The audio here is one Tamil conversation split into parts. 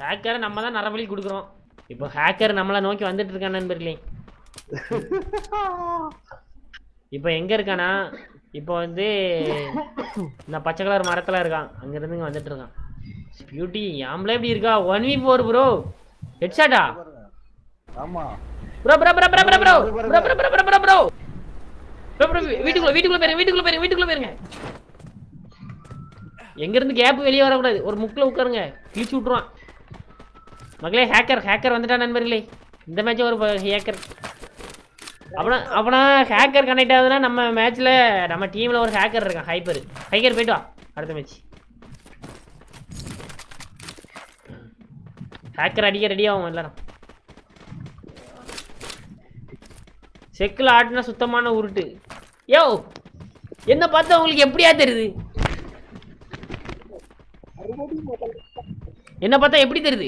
ஹேக்கரை நம்ம தான் நரபலி கொடுக்குறோம் இப்போ ஹேக்கர் நம்மளை நோக்கி வந்துட்டு இருக்கான் நண்பர்களே இப்போ எங்க இருக்கானா இப்போ வந்து இந்த பச்சை கலர் மரத்துல இருக்கான் அங்க இருந்து இங்க வந்துட்டு இருக்கான் பியூட்டி ஆம்பளை எப்படி இருக்கா ஒன் வி ஃபோர் ப்ரோ ஹெட்ஷாட்டா ஆமா bro bro bro bro bro bro bro bro bro bro bro bro bro bro வீட்டுக்குள்ள வீட்டுக்குள்ள போயிருங்க வீட்டுக்குள்ள போயிருங்க வீட்டுக்குள்ள போயிருங்க எங்க இருந்து கேப் வெளியே வரக்கூடாது ஒரு முக்கில் உட்காருங்க கிழிச்சு விட்ருவான் மகளே ஹேக்கர் ஹேக்கர் வந்துட்டா நண்பர்களே இந்த மேட்ச் ஒரு ஹேக்கர் அப்படின்னா அப்படின்னா ஹேக்கர் கனெக்ட் ஆகுதுன்னா நம்ம மேட்ச்ல நம்ம டீம்ல ஒரு ஹேக்கர் இருக்கான் ஹைப்பர் ஹைக்கர் போயிட்டு வா அடுத்த மேட்ச் ஹேக்கர் அடிக்க ரெடி ஆகும் எல்லாரும் செக்கில் ஆட்டினா சுத்தமான உருட்டு யோ என்ன பார்த்தா உங்களுக்கு எப்படியா தெரியுது என்ன பார்த்தா எப்படி தெரியுது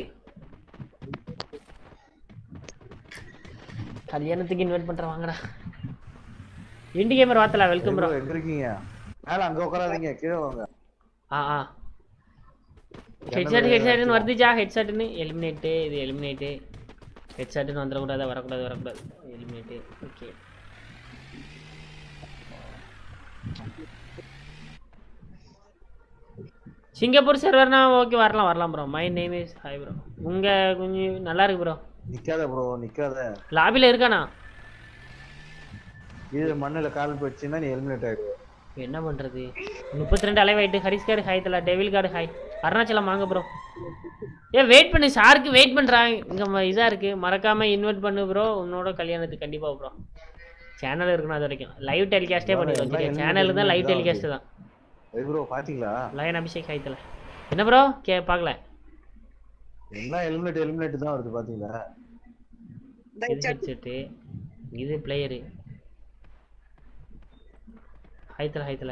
கல்யாணத்துக்கு இன்வைட் பண்றேன் வாங்கடா இண்டி கேமர் வாத்தலா வெல்கம் ப்ரோ எங்க இருக்கீங்க மேல அங்க உட்காராதீங்க கீழே வாங்க ஆ ஆ ஹெட்செட் ஹெட்செட்னு வருதுச்சா ஹெட்செட்னு எலிமினேட்டு இது எலிமினேட்டு ஹெட்செட்னு வந்துடக்கூடாது வரக்கூடாது வரக்கூடாது எலிமினேட்டு ஓகே சிங்கப்பூர் சர்வர்னா ஓகே வரலாம் வரலாம் bro my name is hi bro உங்க கொஞ்சம் நல்லா இருக்கு ப்ரோ நிக்காத ப்ரோ நிக்காத லாபியில் இருக்கானா இது மண்ணுல கால் போச்சுன்னா நீ எலிமினேட் ஆயிடுவ என்ன பண்றது முப்பத்தி ரெண்டு அலைவாயிட்டு ஹரிஸ் கார்டு ஹாய் தலா டெவில் கார்டு ஹாய் அருணாச்சலம் வாங்க ப்ரோ ஏ வெயிட் பண்ணு சாருக்கு வெயிட் பண்றாங்க இங்க ம- இதா இருக்கு மறக்காம இன்வைட் பண்ணு ப்ரோ உன்னோட கல்யாணத்துக்கு கண்டிப்பா ப்ரோ சேனல் இருக்கணும் அது வரைக்கும் லைவ் டெலிகாஸ்டே பண்ணி எல்லாம் வச்சிருக்கேன் எல்லாம் சேனல் தான் லைவ் எல்லாம் டெலிகாஸ்ட் தான் ப்ரோ பாத்தீங்களா லயன் அபிஷேக் ஹாய் தலா என்ன ப்ரோ கே பார்க்கல எல்லாம் எலிமினேட் எலிமினேட் தான் வருது பாத்தீங்களா இது ஹெட்செட்டு இது பிளேயரு ஹைத்தல ஹைத்தல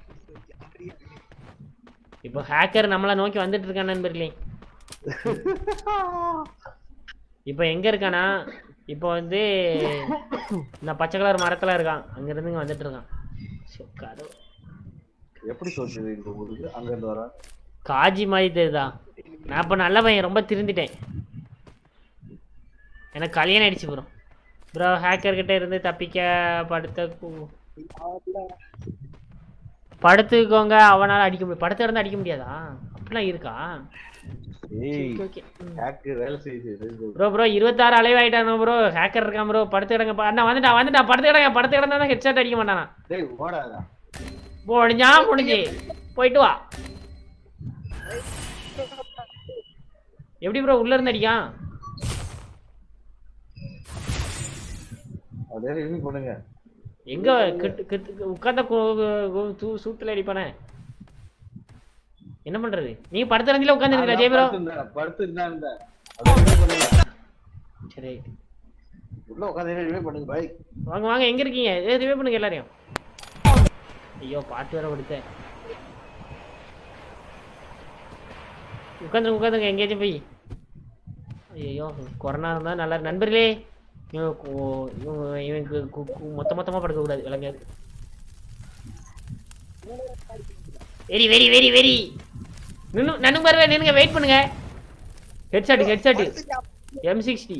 இப்போ ஹேக்கர் நம்மளை நோக்கி வந்துட்டு இருக்கான் நண்பர்களே இப்போ எங்க இருக்கானா இப்போ வந்து இந்த பச்சை கலர் மரத்துல இருக்கான் அங்க இருந்து இங்க வந்துட்டு இருக்கான் சோ, கடவுள். எப்படி சொல்றது இந்த ஊருக்கு அங்க இருந்து வர காஜி மாதிரி தெரியுதா நான் இப்போ நல்ல பையன் ரொம்ப திருந்திட்டேன் எனக்கு கல்யாணம் ஆயிடுச்சு ப்ரோ ப்ரோ ஹேக்கர் கிட்ட இருந்து தப்பிக்க படுத்த கு- படுத்துக்கோங்க அவனால அடிக்க முடியும் படுத்த இருந்து அடிக்க முடியாதா அப்படிலாம் இருக்கா ஏய் ஓகே ஹேக்கு வேலை செய்யுது ப்ரோ ப்ரோ இருபத்தாறு அலைவாயிட்டானோ ப்ரோ ஹேக்கர் இருக்கான் ப்ரோ படுத்து கிடங்க பா- அண்ணா வந்துட்டா வந்துட்டா படுத்து கிடங்க படுத்து கிடந்தா தான் ஹெட்செட் அடிக்க மாட்டானா டேய் ஓடாதா முடிஞ்சா முடிஞ்சு போயிட்டு வா எப்படி ப்ரோ உள்ள இருந்து அடிக்கான் அதே ரிவ்யூ பண்ணுங்க எங்க கிட்டு கிட்டு உட்காந்த சூத்துல அடிப்பானே என்ன பண்றது நீங்க படுத்துறதுல உட்காந்துருக்கீங்களா ஜெய் ப்ரோ படுத்து இருந்தா இருந்த அதை review பண்ணுங்க சரி உள்ள உட்காந்து ரிவ்யூ பண்ணுங்க பை வாங்க வாங்க எங்க இருக்கீங்க ஏ ரிவே பண்ணுங்க எல்லாரையும் ஐயோ பாட்டு வேற கொடுத்தேன் உட்காந்துருங்க உட்காந்துருங்க எங்கேயாச்சும் போய் ஐயோ கொரோனா இருந்தா நல்லா இருக்கு. நண்பர்களே இவன் கு- இவன் இவனுக்கு கு- கு- மொத்த மொத்தமா படுக்க கூடாது விளங்காது வெரி வெரி வெரி வெரி நின்னு நன்னு பாருங்க நின்னுங்க வெயிட் பண்ணுங்க headshot headshot M sixty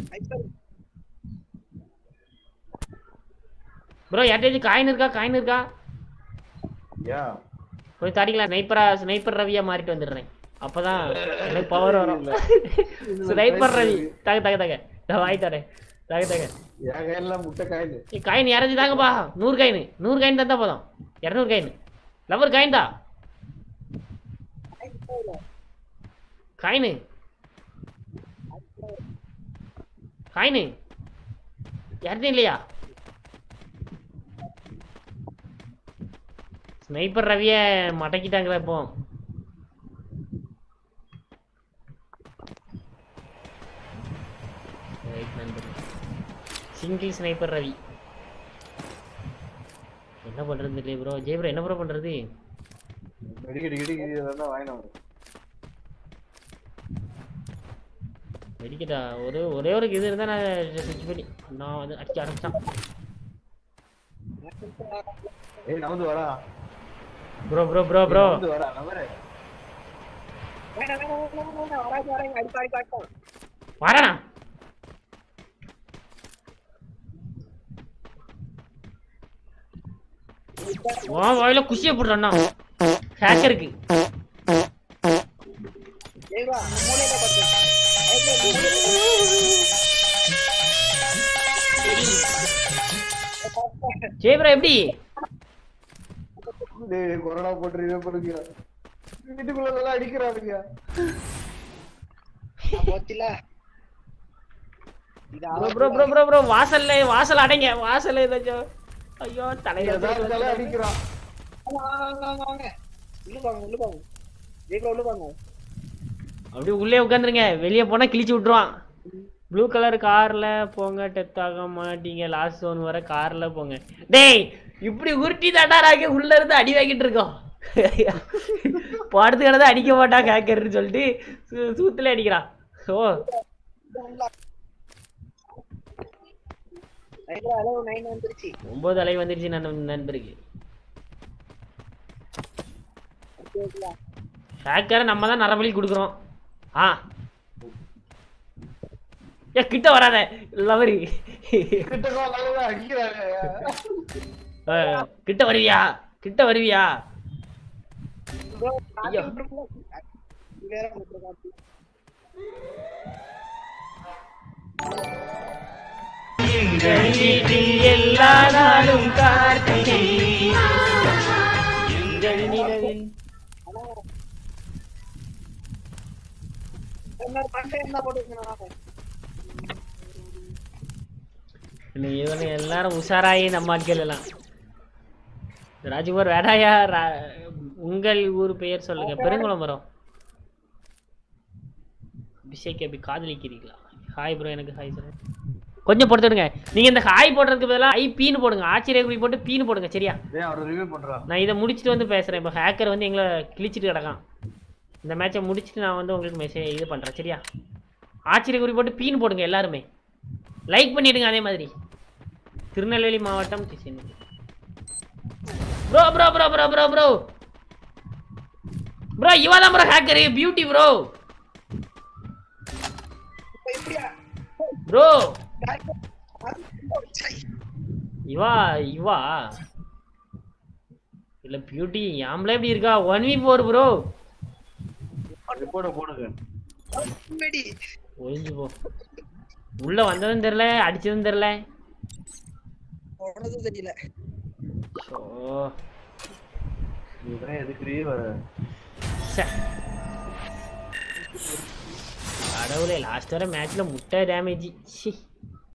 bro யார்ட்டாச்சும் காயின் இருக்கா காயின் இருக்கா யா கொஞ்சம் தரீங்களா ஸ்னைப்பரா ஸ்னைப்பர் ரவியா மாறிட்டு வந்துடுறேன் அப்பதான் எனக்கு பவர் வரும் ஸ்னைப்பர் ரவி தக தக தக நான் வாங்கி தரேன் தக தக என் கையில முட்டை காயுது ஏய், காயின் யாராச்சும் தாங்கப்பா நூறு காயின் நூறு காயின் தந்தா போதும் இரநூறு காயின் லவர் காயின் தான் காயின் காயின் யார்ட்டும் இல்லையா ஸ்னைப்பர் ரவிய மடக்கிட்டாங்களா இப்போ சிங்கிள் ஸ்னைப்பர் ரவி என்ன பண்றது இல்லையே ப்ரோ ஜெய் ப்ரோ என்ன ப்ரோ பண்றது வெடிக்கடி கிடி இதெல்லாம் வாங்கினோம் வெடிக்கட்டா ஒரு ஒரே ஒரு இது இருந்தா நான் சுவிட்ச் பண்ணி நான் வந்து அடிக்க ஆரம்பிச்சான் ஏய் நகர்ந்து வரா ப்ரோ ப்ரோ ப்ரோ ப்ரோ நகர்ந்து வரா நகரு வேணாம் வேணாம் வேணாம் வேணாம் வராது வராங்க அடிப்பா அடிப்பா அடிப்பா வரேனா உன் வாயில குஷியை போடுறா ஹேக்கருக்கு ஏவா மூலையில பத்து ஜெயபுரா எப்படி டேய் கொரோனா போட்டு இதை பண்ணுங்க வீட்டுக்குள்ள நல்லா அடிக்கிறானுங்க போச்சுல இது bro bro bro bro bro வாசல்ல வாசல் அடைங்க வாசல்ல ஏதாச்சும் ஐயோ தலையில ஏதாவது தலை அடிக்கிறான் வாங்க வாங்க வாங்க உள்ள வாங்க உள்ள வாங்க ஜெயிக்கல உள்ள வாங்க அப்படியே உள்ளே உட்காந்துருங்க வெளியே போனா கிழிச்சு விட்டுருவான் ப்ளூ கலர் கார்ல போங்க டெத் ஆக மாட்டீங்க லாஸ்ட் ஜோன் வர கார்ல போங்க டேய் இப்படி உருட்டி தட்டாராக்க உள்ள இருந்து அடி வாங்கிட்டு இருக்கோம் படுத்து கிடந்து அடிக்க மாட்டான் ஹேக்கர்னு சொல்லிட்டு சூ- சூத்துல அடிக்கிறான் ஓ நைட்ல அளவு நைன் வந்துருச்சு ஒன்பது அலை வந்துருச்சு நண்ப- நண்பருக்கு கேட்கல ஹேக்கரை நம்ம தான் நரபலி கொடுக்குறோம் ஆ ஏ கிட்ட வராத லவரி கிட்டக்கோ நல்லா அடிக்கிறாங்க அஹ், கிட்ட வருவியா கிட்ட வருவியா ப்ரோ ஐயோ. வேற ஒன்று காட்டு எல்லா நாளும் கார்த்திகை எங்கள் நிலவில் இன்னொரு பண்டை என்ன போட்டுருக்கேன் இன்னைக்கு இவனுங்க எல்லாரும் உஷாராயி நம்ம ஆட்கள் எல்லாம் ராஜ்குமார் வேடாயா ரா- உங்கள் ஊர் பெயர் சொல்லுங்க பெருங்குளம்பரம் அபிஷேக் அப்படி காதலிக்கிறீங்களா ஹாய் ப்ரோ எனக்கு ஹாய் சார் கொஞ்சம் பொறுத்துடுங்க நீங்க இந்த ஹாய் போடுறதுக்கு பதிலாக ஐ பீனு போடுங்க ஆச்சரிய குறி போட்டு பீனு போடுங்க சரியா டேய் அவர் ரிவ்யூ பண்றான் நான் இதை முடிச்சுட்டு வந்து பேசுறேன் இப்போ ஹேக்கர் வந்து எங்களை கிழிச்சிட்டு கிடக்கான் இந்த மேட்சை முடிச்சுட்டு நான் வந்து உங்களுக்கு மெசேஜ் இது பண்றேன் சரியா ஆச்சரிய குறி போட்டு பீன் போடுங்க எல்லாருமே லைக் பண்ணிடுங்க அதே மாதிரி திருநெல்வேலி மாவட்டம் bro bro bro bro bro bro bro இவா தான் ப்ரோ ஹேக்கரு பியூட்டி ப்ரோ இப்படியா ப்ரோ இவா இவா இல்ல பியூட்டி ஆம்பளை எப்படி இருக்கா ஒன் வி ஃபோர் ப்ரோ ரிப்போர்ட்டை போடுங்க முன்னாடி ஒழிஞ்சு போ உள்ள வந்ததும் தெரியல அடிச்சதும் தெரியல போனதும் தெரியல ஷோ இதுதான் எதுக்குறே வர ச்சே. கடவுளே லாஸ்ட் வர மேட்ச்ல முட்டை டேமேஜ் சி